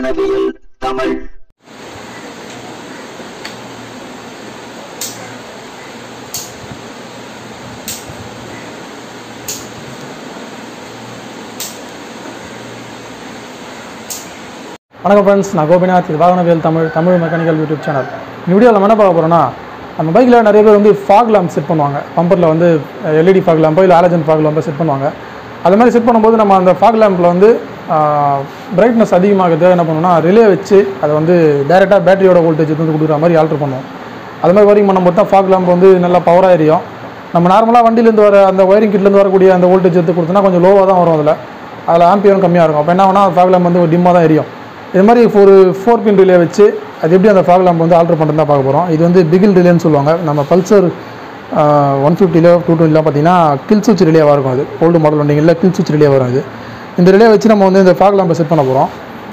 வானவியல் தமிழ் வணக்கம் ஃப்ரெண்ட்ஸ் நான் கோபிநாத் இது வாகனவியல் Tamil Tamil mechanical YouTube channel இந்த வீடியோவில் நம்ம என்ன பார்க்க போகிறோம்னா நம்ம பைக்கில் நிறைய பேர் வந்து ஃபாக் லேம்ப் செட் பண்ணுவாங்க பம்பரில் வந்து எல்இடி ஃபாக் லேம்போ இல்லை ஆலஜன் ஃபாக் லேம்போ செட் பண்ணுவாங்க அது மாதிரி செட் பண்ணும்போது நம்ம அந்த ஃபாக் லேம்பில் வந்து பிரைட்னஸ் அதிகமாகுது என்ன பண்ணணும்னா ரிலே வச்சு அதை வந்து டேரெக்டாக பேட்டரியோட வோல்டேஜ் வந்து கொடுக்குற மாதிரி ஆல்ட்ரு பண்ணுவோம் அது மாதிரி ஒயரிங் பண்ணும்போது தான் ஃபாக் லேம்ப் வந்து நல்லா பவராக எரியும் நம்ம நார்மலாக வண்டியிலேருந்து வர அந்த ஒயரிங் கிட்லேருந்து வரக்கூடிய அந்த வோல்டேஜ் எடுத்து கொடுத்தோன்னா கொஞ்சம் லோவாக தான் வரும் அதில் அதில் ஆம்பியரும் கம்மியாக இருக்கும் அப்போ என்ன ஆகும்னா ஃபாக் லேம்ப் வந்து டிம்மாக தான் எரியும் இது மாதிரி ஒரு ஃபோர் பின் ரிலே வச்சு அது எப்படி அந்த ஃபாக் லேம்ப் வந்து ஆல்ட்ரு பண்ணுறது தான் பார்க்க போகிறோம் இது வந்து பிகில் ரிலேன்னு சொல்லுவாங்க நம்ம பல்சர் ஒன் ஃபிஃப்டியில் டூ டுவெண்ட்டிலாம் பார்த்தீங்கன்னா கில் சுவிச் ரிலேவாக இருக்கும் அது ஓல்டு மாடல் வண்டிங்களில் கில் சுவிச் ரிலே வரும் இது இந்த ரிலே வச்சு நம்ம வந்து இந்த ஃபாக் லேம்பை செட் பண்ண போகிறோம்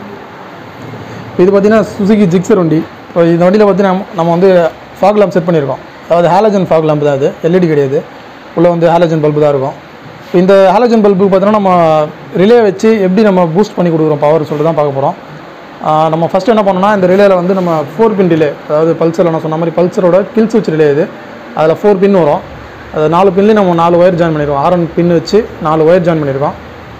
இது பார்த்தீங்கன்னா சுசுகி ஜிக்ஸர் வண்டி இப்போ இந்த வண்டியில் பார்த்தீங்கன்னா நம்ம வந்து ஃபாக் லேம்ப் செட் பண்ணியிருக்கோம் அதாவது ஹாலஜன் ஃபாக் லேம்ப் தான் அது எல்இடி கிடையாது உள்ளே வந்து ஹாலஜன் பல்பு தான் இருக்கும் இந்த ஹாலஜன் பல்புக்கு பார்த்தீங்கன்னா நம்ம ரிலே வச்சு எப்படி நம்ம பூஸ்ட் பண்ணி கொடுக்குறோம் பவர் சொல்லிட்டு தான் பார்க்க போகிறோம் நம்ம ஃபஸ்ட்டு என்ன பண்ணோம்னா இந்த ரிலேயில் வந்து நம்ம ஃபோர் பின் ரிலே அதாவது பல்சரில் நான் சொன்ன மாதிரி பல்சரோட கில் சுவிச் ரிலே இது அதில் ஃபோர் பின் வரும் அது நாலு பின்லேயும் நம்ம நாலு ஒயர் ஜாயின் பண்ணியிருக்கோம் ஆரன் பின் வச்சு நாலு ஒயர் ஜாயின் பண்ணியிருக்கோம்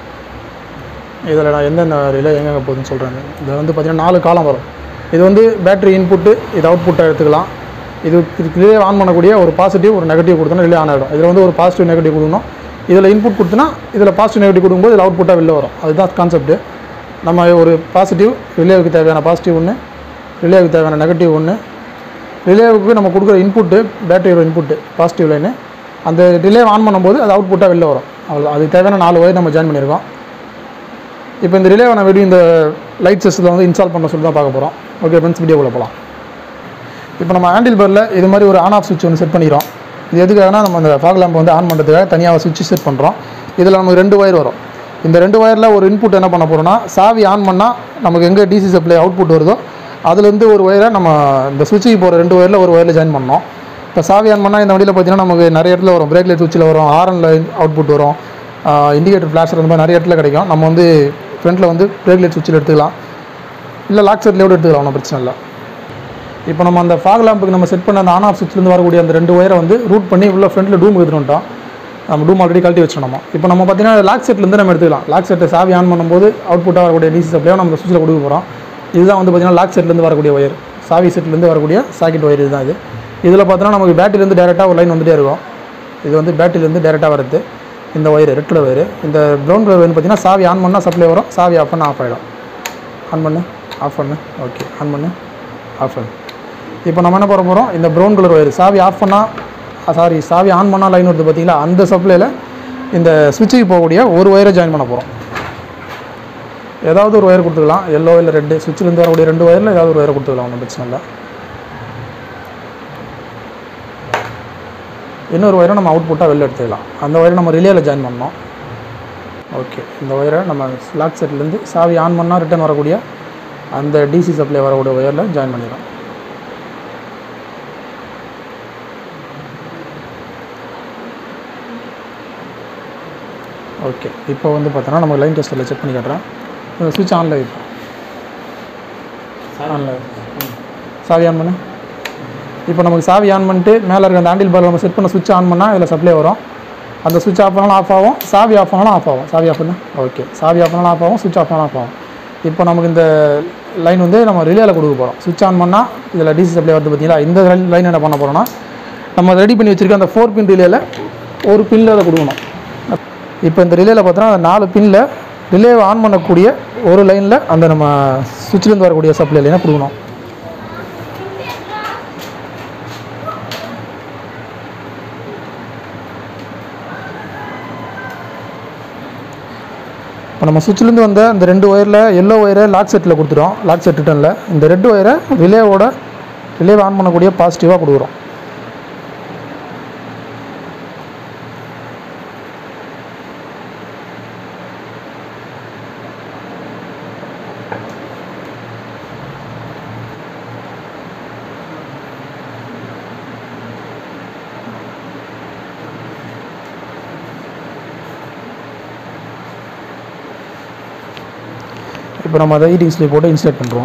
இதில் நான் எந்தெந்த ரிலே எங்கெங்கே போகுதுன்னு சொல்கிறேன் இது வந்து பார்த்திங்கன்னா நாலு காலம் வரும் இது வந்து பேட்டரி இன்புட்டு இது அவுட்புட்டை எடுத்துக்கலாம் இது ரிலே ஆன் பண்ணக்கூடிய ஒரு பாசிட்டிவ் ஒரு நெகட்டிவ் கொடுத்தோன்னா ரிலே ஆன் ஆகிடும் இதில் வந்து ஒரு பாசிட்டிவ் நெகட்டிவ் கொடுக்கணும் இதில் இன்புட் கொடுத்தனா இதில் பாசிட்டிவ் நெகட்டிவ் கொடுக்கும்போது இதில் அவுட்புட்டாக வெளில வரும் அதுதான் கான்செப்ட்டு நம்ம ஒரு பாசிட்டிவ் ரிலேவுக்கு தேவையான பாசிட்டிவ் ஒன்று ரிலேவுக்கு தேவையான நெகட்டிவ் ஒன்று ரிலேவுக்கு நம்ம கொடுக்குற இன்புட்டு பேட்டரியோட இன்புட்டு பாசிட்டிவ் லைனு அந்த ரிலே ஆன் பண்ணும்போது அது அவுட்புட்டாக வெளில வரும் அவ்வளோ அதுக்கு தேவையான நாலு ஒயர் நம்ம ஜாயின் பண்ணியிருக்கோம் இப்போ இந்த ரிலேவை நம்ம எப்படி இந்த லைட் சிஸ்டத்தில் வந்து இன்ஸ்டால் பண்ண சொல்லி தான் பார்க்க போகிறோம் ஓகே ஃப்ரெண்ட்ஸ் வீடியோக்குள்ளே போகலாம் இப்போ நம்ம ஹேண்டில் பரில் இது மாதிரி ஒரு ஆன் ஆஃப் சுவிட்ச் ஒன்று செட் பண்ணிக்கிறோம் இது எதுக்காகனா நம்ம அந்த ஃபாக் லேம்ப் வந்து ஆன் பண்ணுறதுக்காக தனியாக சுவிட்ச் செட் பண்ணுறோம் இதில் நமக்கு ரெண்டு ஒயர் வரும் இந்த ரெண்டு ஒயரில் ஒரு இன்புட் என்ன பண்ண போகிறோம்னா சாவி ஆன் பண்ணால் நமக்கு எங்கே டிசி சப்ளை அவுட்புட் வருதோ அதுலேருந்து ஒரு ஒயரை நம்ம இந்த சுவிட்சுக்கு போகிற ரெண்டு ஒயரில் ஒரு ஒயரில் ஜாயின் பண்ணோம் இப்போ சாவி ஆன் பண்ணால் இந்த வண்டியில் பார்த்தீங்கன்னா நமக்கு நிறைய இடத்துல வரும் பிரேக் லைட் சுவிட்சில் வரும் ஆரனில் அவுட்புட் வரும் இண்டிகேட்டர் ஃப்ளாஷர் அந்த மாதிரி நிறைய இடத்துல கிடைக்கும் நம்ம வந்து ஃப்ரண்ட்டில் வந்து பிரேக் லைட் சுவிட்சில் எடுத்துக்கலாம் இல்லை லாக் செட்லேயோட எடுத்துக்கலாம் ஒன்றும் பிரச்சனை இல்லை இப்போ நம்ம அந்த ஃபாக் லேம்புக்கு நம்ம செட் பண்ண அந்த ஆன் ஆஃப் சுவிட்ச்லேருந்து வரக்கூடிய அந்த ரெண்டு ஒயரை வந்து ரூட் பண்ணி உள்ள ஃப்ரண்ட்டில் டூம் எடுத்துட்டு வந்துட்டோம் நம்ம டூம் ஆல்ரெடி கழட்டி வச்சோம் நம்ம இப்போ நம்ம பார்த்தீங்கன்னா லாக் செட்லேருந்து நம்ம எடுத்துக்கலாம் லாக் செட்டை சாவி ஆன் பண்ணும்போது அவுட்புட்டாக வரக்கூடிய டிசி சப்ளையோ நம்ம சுவிட்சில் கொடுக்க போகிறோம் இதுதான் வந்து பார்த்தீங்கன்னா லாக் செட்லேருந்து வரக்கூடிய ஒயர் சாவி செட்லேருந்து வரக்கூடிய சாக்கெட் ஒயர் இதுதான் இது இதில் பார்த்தோன்னா நமக்கு பேட்டரிலேருந்து டேரெக்டாக ஒரு லைன் வந்துட்டே இருக்கும் இது வந்து பேட்டரிலேருந்து டேரெக்டாக வருது இந்த ஒயர் ரெட் கலர் ஒயர் இந்த ப்ரௌன் கலர் வந்து பார்த்தீங்கன்னா சாவி ஆன் பண்ணால் சப்ளை வரும் சாவி ஆஃப் பண்ணால் ஆஃப் ஆகிடும் ஆன் பண்ணு ஆஃப் பண்ணு ஓகே ஆன் பண்ணு ஆஃப் பண்ணு இப்போ நம்ம என்ன பண்ண போகிறோம் இந்த ப்ரௌன் கலர் ஒயர் சாவி ஆஃப் பண்ணால் சாரி சாவி ஆன் பண்ணால் லைன் வருது பார்த்தீங்களா அந்த சப்ளையில் இந்த சுவிட்சுக்கு போகக்கூடிய ஒரு ஒயரை ஜாயின் பண்ண போகிறோம் ஏதாவது ஒரு ஒயர் கொடுத்துக்கலாம் எல்லோ இல்லை ரெட்டு சுவிட்சிலேருந்து வரக்கூடிய ரெண்டு ஒயரில் ஏதாவது ஒரு ஒயரை கொடுத்துக்கலாம் ஒன்றும் பிரச்சனை இல்லை இன்னொரு ஒயரை நம்ம அவுட்புட்டாக வெளில எடுத்துக்கலாம் அந்த ஒயரை நம்ம ரிலேயில் ஜாயின் பண்ணோம் ஓகே இந்த ஒயரை நம்ம லாக் செட்லேருந்து சாவி ஆன் பண்ணால் ரிட்டர்ன் வரக்கூடிய அந்த டிசி சப்ளை வரக்கூடிய ஒயரில் ஜாயின் பண்ணிடுறோம் ஓகே இப்போ வந்து பார்த்தோன்னா நம்ம லைன் டெஸ்ட்டில் செக் பண்ணி காட்டுறேன் இந்த சுவிட்ச் ஆனில் இருக்கும் ஆனில் சாவி ஆன் பண்ணு இப்போ நமக்கு சாவி ஆன் பண்ணிட்டு மேலே இருக்க அந்த ஹேண்டில் பார் நம்ம செட் பண்ண சுவிட்ச் ஆன் பண்ணால் இதில் சப்ளை வரும் அந்த சுவிட்ச் ஆஃப் பண்ணாலும் ஆஃப் ஆகும் சாவி ஆஃப் பண்ணாலும் ஆஃப் ஆகும் சாவி ஆஃப் பண்ணு ஓகே சாவி ஆஃப் பண்ணாலும் ஆஃப் ஆகும் சுவிட்ச் ஆஃப் பண்ணாலும் ஆஃப் ஆகும் இப்போ நமக்கு இந்த லைன் வந்து நம்ம ரிலேயில் கொடுக்க போகிறோம் சுவிட்ச் ஆன் பண்ணால் இதில் டிசி சப்ளை வருது பார்த்தீங்களா இந்த லைன் என்ன பண்ண போகிறோம்னா நம்ம ரெடி பண்ணி வச்சுருக்க அந்த ஃபோர் பின் ரிலேயில் ஒரு பின்னில் அதை கொடுக்கணும் இப்போ இந்த ரிலேயில் பார்த்தோன்னா அந்த நாலு பின்னில் ரிலேவை ஆன் பண்ணக்கூடிய ஒரு லைனில் அந்த நம்ம சுவிட்ச்லேருந்து வரக்கூடிய சப்ளை லைனை கொடுக்கணும் இப்போ நம்ம சுவிட்ச்லேருந்து வந்த அந்த ரெண்டு ஒயரில் எல்லோ ஒயரை லாக் செட்டில் கொடுத்துட்டோம் லாக் செட் ரிட்டனில் இந்த ரெட் ஒயரை ரிலேவோட ரிலேவை ஆன் பண்ணக்கூடிய பாசிட்டிவாக கொடுக்குறோம் இப்போ இப்போ நம்ம அதை ஈட்டிங் ஸ்லீப் போட்டு இன்ஸ்டேட் பண்ணுறோம்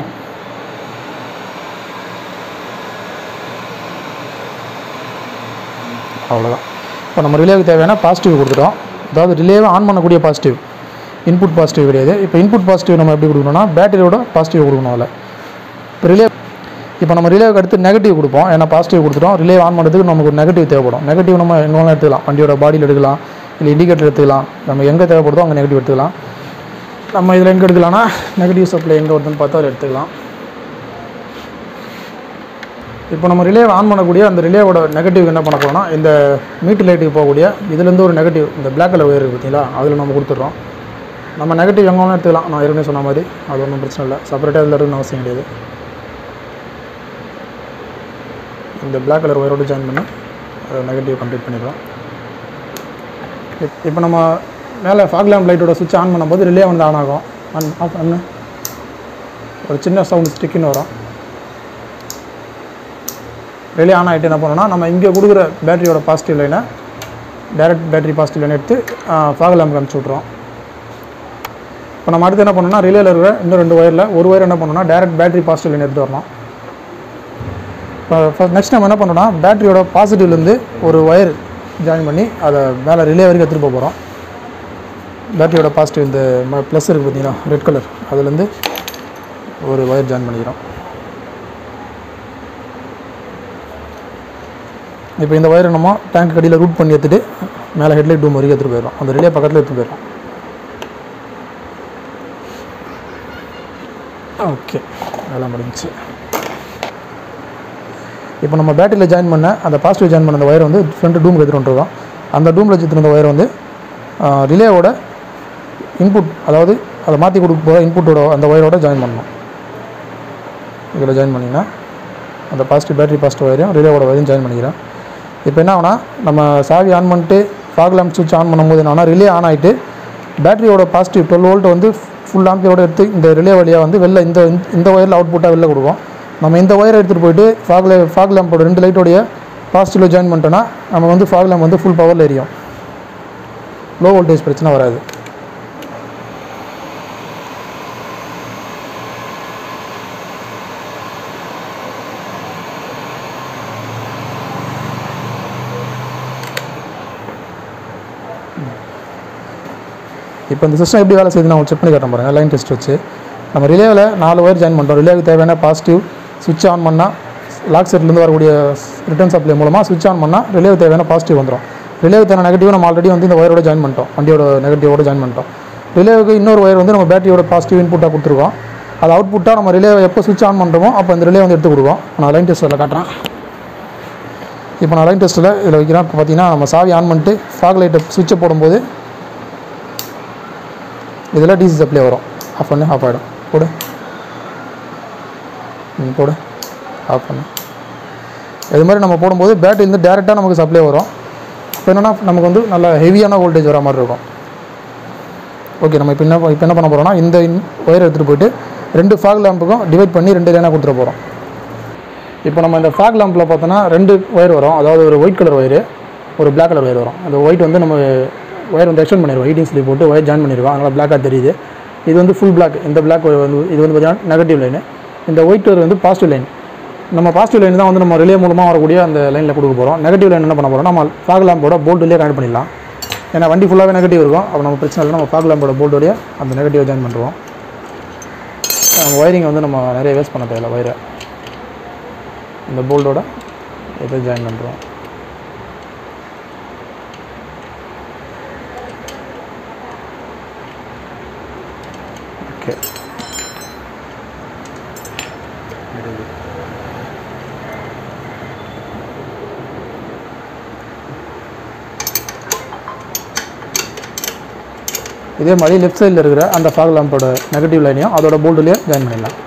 அவ்வளோதான் இப்போ நம்ம ரிலேவுக்கு தேவையான பாசிட்டிவ் கொடுத்துட்டோம் அதாவது ரிலேவை ஆன் பண்ணக்கூடிய பாசிட்டிவ் இன்புட் பாசிட்டிவ் கிடையாது இப்போ இன்புட் பாசிட்டிவ் நம்ம எப்படி கொடுக்கணும்னா பேட்டரியோட பாசிட்டிவ் கொடுக்கணும் அதில் இப்போ ரிலே இப்போ நம்ம ரிலேவுக்கு அடுத்து நெகட்டிவ் கொடுப்போம் ஏன்னா பாசிட்டிவ் கொடுத்துட்டோம் ரிலே ஆன் பண்ணுறதுக்கு நமக்கு ஒரு நெகட்டிவ் தேவைப்படும் நெகட்டிவ் நம்ம எங்கே வேணாலும் எடுத்துக்கலாம் வண்டியோட பாடியில் எடுக்கலாம் இல்லை இண்டிகேட்டர் எடுத்துக்கலாம் நம்ம எங்கே தேவைப்படுதோ அங்கே நெகட்டிவ் எடுத்துக்கலாம் நம்ம இதில் எங்கே எடுக்கலாம்னா நெகட்டிவ் சப்ளை எங்கே வருதுன்னு பார்த்தா அதில் எடுத்துக்கலாம் இப்போ நம்ம ரிலே ஆன் பண்ணக்கூடிய அந்த ரிலேவோட நெகட்டிவ் என்ன பண்ண போகிறோம்னா இந்த மீட்டர் லைட்டுக்கு போகக்கூடிய இதுலேருந்து ஒரு நெகட்டிவ் இந்த பிளாக் கலர் ஒயர் இருக்குது பார்த்தீங்களா அதில் நம்ம கொடுத்துட்றோம் நம்ம நெகட்டிவ் எங்கே வேணாலும் எடுத்துக்கலாம் நான் ஏற்கனவே சொன்ன மாதிரி அது ஒன்றும் பிரச்சனை இல்லை செப்பரேட்டாக இதில் இருக்குன்னு அவசியம் கிடையாது இந்த பிளாக் கலர் ஒயரோடு ஜாயின் பண்ணி நெகட்டிவ் கம்ப்ளீட் பண்ணிடுறோம் இப் இப்போ நம்ம மேலே ஃபாக் லேம்ப் லைட்டோட சுவிட்ச் ஆன் பண்ணும்போது ரிலே வந்து ஆன் ஆகும் ஆன் ஆஃப் பண்ணு ஒரு சின்ன சவுண்ட் ஸ்டிக்குன்னு வரும் ரிலே ஆன் ஆகிட்டு என்ன பண்ணோம்னா நம்ம இங்கே கொடுக்குற பேட்டரியோட பாசிட்டிவ் லைனை டைரக்ட் பேட்டரி பாசிட்டிவ் லைன் எடுத்து ஃபாக் லேம்ப் அனுப்பிச்சி விட்ருவோம் இப்போ நம்ம அடுத்து என்ன பண்ணோம்னா ரிலேயில் இருக்கிற இன்னும் ரெண்டு ஒயரில் ஒரு ஒயர் என்ன பண்ணோம்னா டைரக்ட் பேட்டரி பாசிட்டிவ் லைன் எடுத்து வரணும் இப்போ ஃபஸ்ட் நெக்ஸ்ட் நம்ம என்ன பண்ணோம்னா பேட்டரியோட பாசிட்டிவ்லேருந்து ஒரு ஒயர் ஜாயின் பண்ணி அதை மேலே ரிலே வரைக்கும் எடுத்துகிட்டு போக போகிறோம் பேட்டரியோட பாசிட்டிவ் இந்த ப்ளஸ் இருக்குது பார்த்தீங்களா ரெட் கலர் அதுலேருந்து ஒரு ஒயர் ஜாயின் பண்ணிக்கிறோம் இப்போ இந்த ஒயரை நம்ம டேங்க் கடியில் ரூட் பண்ணி எடுத்துகிட்டு மேலே ஹெட்லைட் டூம் வரைக்கும் எடுத்துகிட்டு போயிடும் அந்த ரிலே பக்கத்தில் எடுத்துகிட்டு போயிடும் ஓகே வேலை முடிஞ்சுச்சு இப்போ நம்ம பேட்டரியில் ஜாயின் பண்ண அந்த பாசிட்டிவ் ஜாயின் பண்ண அந்த ஒயர் வந்து ஃப்ரண்ட் டூமுக்கு எடுத்துகிட்டு வந்துருக்கோம் அந்த டூமில் வச்சுட்டு இருந்த ஒயர் வந்து ரிலேவோட இன்புட் அதாவது அதை மாற்றி கொடுக்க போகிற இன்புட்டோட அந்த ஒயரோட ஜாயின் பண்ணணும் இதில் ஜாயின் பண்ணிங்கன்னா அந்த பாசிட்டிவ் பேட்டரி பாசிட்டிவ் ஒயரையும் ரிலேவோட ஒயரையும் ஜாயின் பண்ணிக்கிறேன் இப்போ என்ன ஆகுனா நம்ம சாவி ஆன் பண்ணிட்டு ஃபாக் லேம்ப் சுவிட்ச் ஆன் பண்ணும்போது என்ன ரிலே ஆன் ஆகிட்டு பேட்டரியோட பாசிட்டிவ் டுவெல் வோல்ட் வந்து ஃபுல் ஆம்பியரோட எடுத்து இந்த ரிலே வழியாக வந்து வெளில இந்த இந்த ஒயரில் அவுட்புட்டாக வெளில கொடுக்கும் நம்ம இந்த ஒயரை எடுத்துகிட்டு போயிட்டு ஃபாக் லே ஃபாக் லேம்போட ரெண்டு லைட்டோடைய பாசிட்டிவில் ஜாயின் பண்ணிட்டோன்னா நம்ம வந்து ஃபாக் லேம்ப் வந்து ஃபுல் பவரில் எரியும் லோ வோல்டேஜ் பிரச்சனை வராது இப்போ இந்த சிஸ்டம் எப்படி வேலை செய்யுது நான் செக் பண்ணி காட்ட பாருங்க லைன் டெஸ்ட் வச்சு நம்ம ரிலேவில் நாலு ஒயர் ஜாயின் பண்ணுறோம் ரிலேவுக்கு தேவையான பாசிட்டிவ் சுவிட்ச் ஆன் பண்ணால் லாக் செட்லேருந்து வரக்கூடிய ரிட்டர்ன் சப்ளை மூலமாக சுவிட்ச் ஆன் பண்ணால் ரிலேவுக்கு தேவையான பாசிட்டிவ் வந்துடும் ரிலேவுக்கு தேவையான நெகட்டிவ் நம்ம ஆல்ரெடி வந்து இந்த ஒயரோட ஜாயின் பண்ணிட்டோம் வண்டியோட நெகட்டிவோட ஜாயின் பண்ணிட்டோம் ரிலேவுக்கு இன்னொரு ஒயர் வந்து நம்ம பேட்டரியோட பாசிட்டிவ் இன்புட்டாக கொடுத்துருக்கோம் அது அவுட்புட்டாக நம்ம ரிலே எப்போ சுவிட்ச் ஆன் பண்ணுறோமோ அப்போ இந்த ரிலே வந்து எடுத்து கொடுக்கும் நான் லைன் டெஸ்ட்டில் காட்டுறேன் இப்போ நான் லைன் டெஸ்ட்டில் இதில் வைக்கிறேன் இப்போ பார்த்தீங்கன்னா நம்ம சாவி ஆன் பண்ணிட்டு ஃபாக் லைட்டை சுவிட்சை போடும்போது இதில் டிசி சப்ளை வரும் ஆஃப் பண்ணு ஆஃப் ஆகிடும் போடு ம் போடு ஆஃப் பண்ணு இது மாதிரி நம்ம போடும்போது பேட்டரிலேருந்து டேரெக்டாக நமக்கு சப்ளை வரும் இப்போ என்னென்னா நமக்கு வந்து நல்ல ஹெவியான வோல்டேஜ் வர மாதிரி இருக்கும் ஓகே நம்ம இப்போ என்ன இப்போ என்ன பண்ண போகிறோம்னா இந்த ஒயர் எடுத்துகிட்டு போயிட்டு ரெண்டு ஃபாக் லேம்புக்கும் டிவைட் பண்ணி ரெண்டு லைனாக கொடுத்துட போகிறோம் இப்போ நம்ம இந்த ஃபாக் லேம்பில் பார்த்தோன்னா ரெண்டு ஒயர் வரும் அதாவது ஒரு ஒயிட் கலர் ஒயரு ஒரு பிளாக் கலர் ஒயர் வரும் அந்த ஒயிட் வந்து நம்ம ஒயர் வந்து எக்ஸ்டெண்ட் பண்ணிடுவோம் எயிட்டிங் ஸ்லீப் போட்டு ஒயர் ஜாயின் பண்ணிடுவோம் அதனால் பிளாக்காக தெரியுது இது வந்து ஃபுல் பிளாக் இந்த பிளாக் வந்து இது வந்து பார்த்தீங்கன்னா நெகட்டிவ் லைனு இந்த ஒயிட் ஒயர் வந்து பாசிட்டிவ் லைன் நம்ம பாசிட்டிவ் லைன் தான் வந்து நம்ம ரிலே மூலமாக வரக்கூடிய அந்த லைனில் கொடுக்க போகிறோம் நெகட்டிவ் லைன் என்ன பண்ண போகிறோம் நம்ம ஃபாக் லேம்போட போல்ட்லேயே கனெக்ட் பண்ணிடலாம் ஏன்னா வண்டி ஃபுல்லாகவே நெகட்டிவ் இருக்கும் அப்போ நம்ம பிரச்சனை இல்லை நம்ம ஃபாக் லேம்போட போல்ட் வழியாக அந்த நெகட்டிவ் ஜாயின் பண்ணுறோம் நம்ம ஒயரிங்கை வந்து நம்ம நிறைய வேஸ்ட் பண்ண தேவையில்ல ஒயரை இந்த போல்டோட இதை ஜாயின் பண்ணுறோம் ஓகே இதே மாதிரி லெஃப்ட் சைடில் இருக்கிற அந்த ஃபாக் லேம்போட நெகட்டிவ் லைனையும் அதோட போல்டுலேயே ஜாயின் பண்ணிடலாம்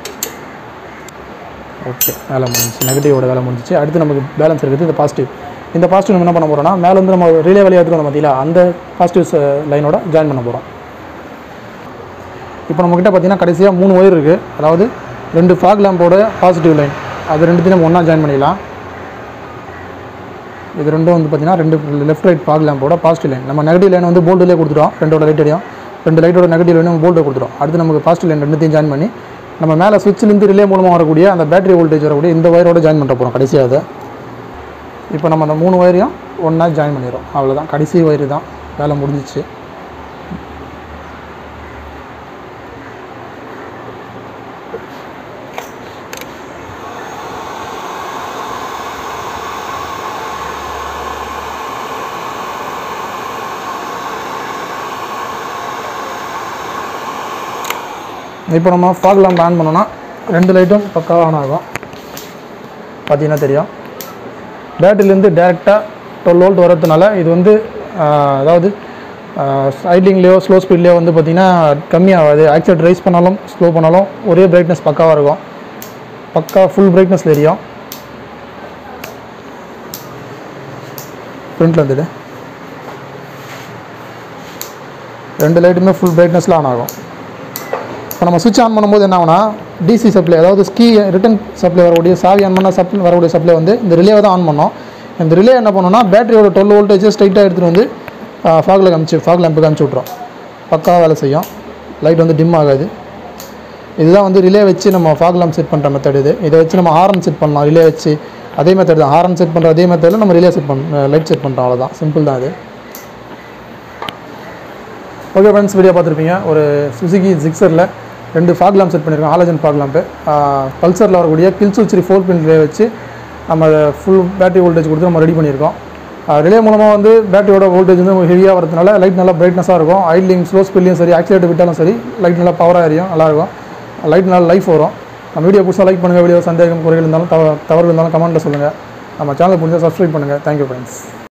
ஓகே வேலை முடிஞ்சிச்சு நெகட்டிவோட வேலை முடிஞ்சிச்சு அடுத்து நமக்கு பேலன்ஸ் இருக்குது இந்த பாசிட்டிவ் இந்த பாசிட்டிவ் நம்ம என்ன பண்ண போகிறோம்னா மேலே வந்து நம்ம ரிலே வழியாக எடுத்துக்கணும் பார்த்தீங்களா அந்த பாசிட்டிவ் லைனோட ஜாயின் பண்ண போகிறோம் இப்போ நம்மக்கிட்ட பார்த்தீங்கன்னா கடைசியாக மூணு ஒயர் இருக்குது அதாவது ரெண்டு ஃபாக் லேம்போட பாசிட்டிவ் லைன் அது ரெண்டுத்தையும் நம்ம ஒன்றா ஜாயின் பண்ணிடலாம் இது ரெண்டும் வந்து பார்த்தீங்கன்னா ரெண்டு லெஃப்ட் ரைட் ஃபாக் லேம்போட பாசிட்டிவ் லைன் நம்ம நெகட்டிவ் லைன் வந்து போல்டுலேயே கொடுத்துட்டோம் ரெண்டோட லைட்டையும் ரெண்டு லைட்டோட நெகட்டிவ் லைனும் போல்ட்டை கொடுத்துரும் அடுத்து நமக்கு பாசிட்டிவ் லைன் ரெண்டுத்தையும் ஜாயின் பண்ணி நம்ம மேலே சுவிட்சிலேருந்து ரிலே மூலமாக வரக்கூடிய அந்த பேட்டரி வோல்டேஜ் வரக்கூடிய இந்த ஒயரோட ஜாயின் பண்ண போகிறோம் கடைசியாக அதை இப்போ நம்ம அந்த மூணு ஒயரையும் ஒன்றா ஜாயின் பண்ணிடுறோம் அவ்வளோதான் கடைசி ஒயரு தான் வேலை முடிஞ்சிச்சு இப்போ நம்ம ஃபாக் லேம்ப் ஆன் பண்ணோன்னா ரெண்டு லைட்டும் பக்காவாக ஆன் ஆகும் பார்த்தீங்கன்னா தெரியும் பேட்டரியிலேருந்து டேரெக்டாக டுவெல் வோல்ட் வரதுனால இது வந்து ஆஹ், அதாவது ஐட்லிங்லேயோ ஸ்லோ ஸ்பீட்லேயோ வந்து பார்த்திங்கன்னா கம்மியாகாது ஆக்சிலேட் ரைஸ் பண்ணாலும் ஸ்லோ பண்ணாலும் ஒரே பிரைட்னஸ் பக்காவாக இருக்கும் பக்கா ஃபுல் பிரைட்னஸில் எரியும் ஃப்ரண்ட்டில் வந்துடு ரெண்டு லைட்டுமே ஃபுல் பிரைட்னஸில் ஆன் ஆகும் இப்போ நம்ம சுவிட்ச் ஆன் பண்ணும்போது என்ன ஆகும்னா டிசி சப்ளை அதாவது ஸ்கீ ரிட்டன் சப்ளை வரக்கூடிய சாவி ஆன் பண்ணால் சப்ளை வரக்கூடிய சப்ளை வந்து இந்த ரிலேவை தான் ஆன் பண்ணோம் இந்த ரிலே என்ன பண்ணோம்னா பேட்டரியோட டுவெல் வோல்டேஜ் ஸ்ட்ரைட்டாக எடுத்துகிட்டு வந்து ஃபாகில் காமிச்சு ஃபாக் லேம்புக்கு காமிச்சு விட்றோம் பக்காவாக வேலை செய்யும் லைட் வந்து டிம் ஆகாது இதுதான் வந்து ரிலே வச்சு நம்ம ஃபாக் லேம்ப் செட் பண்ணுற மெத்தட் இது இதை வச்சு நம்ம ஹாரன் செட் பண்ணலாம் ரிலே வச்சு அதே மெத்தட் தான் ஹாரன் செட் பண்ணுற அதே மெத்தடில் நம்ம ரிலே செட் பண்ண லைட் செட் பண்ணுறோம் அவ்வளோதான் சிம்பிள் தான் அது ஓகே ஃப்ரெண்ட்ஸ் வீடியோ பார்த்துருப்பீங்க ஒரு சுசுகி ஜிக்ஸரில் ரெண்டு ஃபாக் லேம்ப் செட் பண்ணியிருக்கோம் ஆலஜன் ஃபாக் லேம்பு பல்சரில் வரக்கூடிய கில் சுவிட்ச் ஃபோர் பின் ரிலே வச்சு நம்ம ஃபுல் பேட்டரி வோல்டேஜ் கொடுத்து நம்ம ரெடி பண்ணியிருக்கோம் ரிலே மூலமாக வந்து பேட்டரியோட வோல்டேஜ் வந்து ஹெவியாக வரதுனால லைட் நல்லா பிரைட்னஸாக இருக்கும் ஐட்லிங் ஸ்லோ ஸ்பீட்லையும் சரி ஆக்சிலேட்டர் விட்டாலும் சரி லைட் நல்லா பவராக எரியும் நல்லாயிருக்கும் லைட் நல்லா லைஃப் வரும் நம்ம வீடியோ புதுசாக லைக் பண்ணுங்கள் வீடியோ சந்தேகம் குறைகள் இருந்தாலும் தவ தவறு இருந்தாலும் கமெண்ட்டில் சொல்லுங்கள் நம்ம சேனல் புரிஞ்சால் சப்ஸ்கிரைப் பண்ணுங்கள் தேங்க்யூ ஃப்ரெண்ட்ஸ்